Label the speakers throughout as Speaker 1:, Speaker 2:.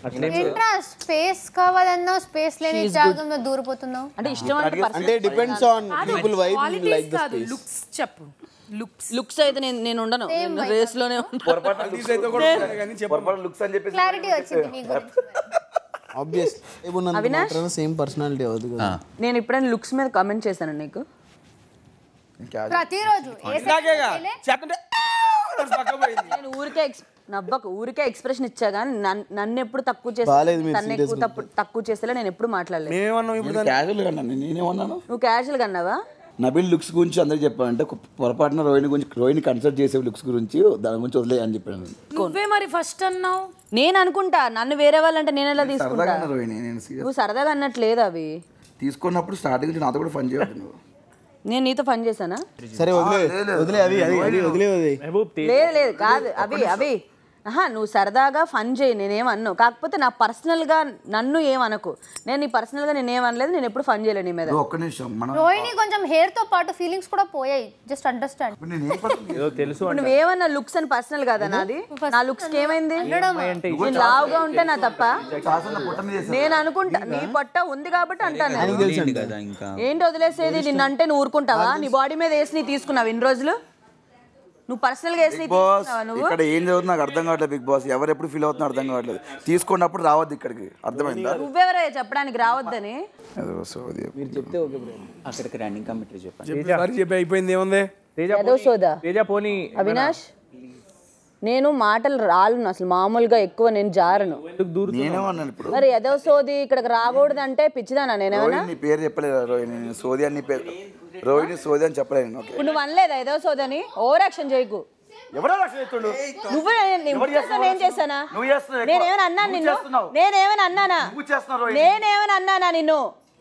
Speaker 1: ఏంట్రా స్పేస్ కావాలన్నా స్పేస్ లేని జాగంలో దూరిపోతున్నావు
Speaker 2: అంటే ఇష్టం అంటే
Speaker 3: అంటే depends on people vibe
Speaker 4: qualities
Speaker 3: like the
Speaker 4: కాదు లుక్స్ చెప్పు లుక్స్
Speaker 2: లుక్స్ అయితే నేను నేను ఉండను రేస్ లోనే ఉంటాను
Speaker 5: పొరపాటు పొరపాటు లుక్స్ అని చెప్పేసి
Speaker 1: క్లారిటీ వచ్చింది నీ గురించి
Speaker 3: ఆబ్వియస్ ఏమున్నంత మాత్రాన సేమ్ పర్సనాలిటీ అవ్వదు కదా
Speaker 2: నేను ఎప్పుడైనా లుక్స్ మీద కామెంట్ చేశాను నీకు
Speaker 5: ఇంకా
Speaker 1: ప్రతిరోజు ఏ
Speaker 6: ఇందాకేగా
Speaker 1: సెకండ్ చేయలే?
Speaker 6: చెప్తుంటే పక్క పోయింది
Speaker 2: నేను ఊరికే ex- నవ్వకు ఊరికే ఎక్స్ప్రెషన్ ఇచ్చా కానీ నన్- నన్ను ఎప్పుడు తక్కువ
Speaker 3: బాలేదు
Speaker 2: చేస్తా
Speaker 3: మీరు
Speaker 2: తను ఎక్కువ తప్పు- తక్కువ చేసేలా నేను ఎప్పుడు మాట్లాడలేదు
Speaker 6: మేమేమన్నాం ఇప్పుడు
Speaker 5: క్యాజువల్ గా అన్నాను నేనేమన్నాను
Speaker 2: నువ్వు క్యాజువల్గా అన్నావా
Speaker 5: నబిల్ లుక్స్ గురించి అందరికి చెప్పానంటే ఒక పొరపాటున రోహిణి గురించి రోహిణి కన్సల్ట్ చేసే లుక్స్ గురించి దాని గురించి వదిలే అని చెప్పాను నేను.
Speaker 4: నువ్వే మరి ఫస్ట్ అన్నావు
Speaker 2: నేను అనుకుంటా నన్ను వేరే వాళ్ళంటే నేను ఎలా తీసుకుంటా
Speaker 5: సరదాగా అన్నా రోహిణి నేను serious.
Speaker 2: నువ్వు సరదాగా అన్నట్లేదు అవి
Speaker 5: తీసుకున్నప్పుడు స్టార్టింగ్ నుంచి నాతో కూడా ఫన్ చేయవద్దు నువ్వు
Speaker 2: నేను నీతో పని చేశానా
Speaker 3: సరే వదిలే వదిలే అది అది అది వదిలే వదిలే
Speaker 2: లేదు లేదు కాదు అవి అవి ఆహా నువ్వు సరదాగా ఫన్ చేయి నేనేమన్ను కాకపోతే నా పర్సనల్గా నన్ను ఏమనకు నేను నీ పర్సనల్గా నేనేమనలేదు నేను ఎప్పుడు ఫన్ చేయలేను నీ మీద
Speaker 5: నువ్వు ఒక్క నిమిషం మనం
Speaker 1: రోహిణి కొంచెం హెయిర్ తో పాటు ఫీలింగ్స్ కూడా పోయాయి జస్ట్ అండర్స్టాండ్
Speaker 5: ఇప్పుడు నేను ఏం పని
Speaker 7: ఏదో తెలుసు
Speaker 2: ఇప్పుడు నువ్వేమన్నా లుక్స్ అని పర్సనల్ కదా నాది నా లుక్స్ ఏమైంది నేను లావుగా ఉంటే నా తప్ప
Speaker 5: శాసన పుట్ట మీద వేసాను.
Speaker 2: నేను అనుకుంటా నీ పొట్ట ఉంది కాబట్టి అంటాను నేను.
Speaker 3: తెలుసు
Speaker 8: కదా ఇంకా
Speaker 2: ఏంటి వదిలేసేది నిన్నంటే నువ్వు ఊరుకుంటావా నీ బాడీ మీద వేసి నీ తీసుకున్నావు ఇన్ని రోజులు నువ్వు పర్సనల్ గా వేసి నీ
Speaker 5: బిగ్ బాస్
Speaker 2: తీసుకున్నావా నువ్వు
Speaker 5: ఇక్కడ ఏం జరుగుతుందో నాకు అర్థం కావట్లేదు బిగ్ బాస్ ఎవరు ఎప్పుడు ఫీల్ అవుతుందో అర్థం కావట్లేదు తీసుకున్నప్పుడు రావద్దు ఇక్కడికి అర్థమైందా
Speaker 2: నువ్వెవరే చెప్పడానికి రావద్దని
Speaker 5: అదో సోది.
Speaker 3: మీరు చెప్తే ఓకే బ్రో
Speaker 8: అక్కడికి రన్నింగ్ కమిటీ చెప్పండి
Speaker 6: చెప్పి సారీ చెప్పి అయిపోయింది ఏముంది
Speaker 7: తేజ
Speaker 2: ఏదో సోదా
Speaker 7: తేజ పోనీ
Speaker 2: అవినాష్ నేను మాటలు రాలను అసలు మామూలుగా ఎక్కువ నేను జారను
Speaker 5: నేనేమన్నాను ఇప్పుడు
Speaker 2: మరి ఏదో సోది ఇక్కడికి రాకూడదు అంటే పిచ్చిదానా నేనేమన్నా
Speaker 5: రోహిణి నీ పేరు చెప్పలేదు రోహిణి నేను సోది అని నీ పేరు రోహిణి సోది అని చెప్పలేదు నేను ఓకే
Speaker 2: ఇప్పుడు నువ్వు అనలేదా ఏదో సోదని ఓవర్ యాక్షన్ చేయకు
Speaker 5: ఎవరో రక్షణ చేస్తుండు
Speaker 2: నువ్వే నువ్వు చేస్తావు, నేను చేశానా
Speaker 5: నువ్వు చేస్తున్నావు ఎక్కువ.
Speaker 2: నేనేమైనా అన్నాను
Speaker 5: నువ్వు
Speaker 2: నిన్ను
Speaker 5: చేస్తున్నావు.
Speaker 2: నేనేమైనా అన్నానా
Speaker 5: నువ్వు చేస్తున్నావు రోహిణి
Speaker 2: నేనేమైనా అన్నానా నిన్ను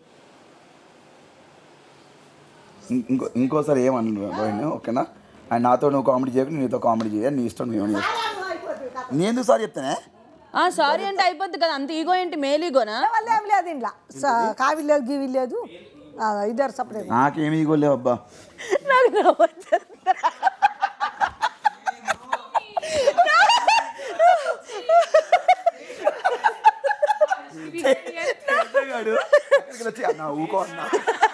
Speaker 5: ఇం- ఇంకో ఇంకోసారి ఏమన్నా రోహిణి ఓకేనా అండ్ నాతో నువ్వు కామెడీ చేయకు నీతో కామెడీ చేయ నీ ఇష్టం నువ్వు ఏమైనా చేసుకో. నేను ఎందుకు సార్ చెప్తానే
Speaker 2: ఆ సారీ అంటే అయిపోద్ది కదా అంత ఈగో ఏంటి మేలీగోనా
Speaker 9: వల్ల ఏం లేదు ఇంట్లో కావి లేదు గివి లేదు ఆ, ఇద్దరు సపరేట్
Speaker 5: నాకేమీ ఇగోలేవు అబ్బా
Speaker 2: నాకు నవ్వొచ్చేస్తుంది.
Speaker 5: ఇక్కడికి వచ్చి అన్నా ఊకో అన్నా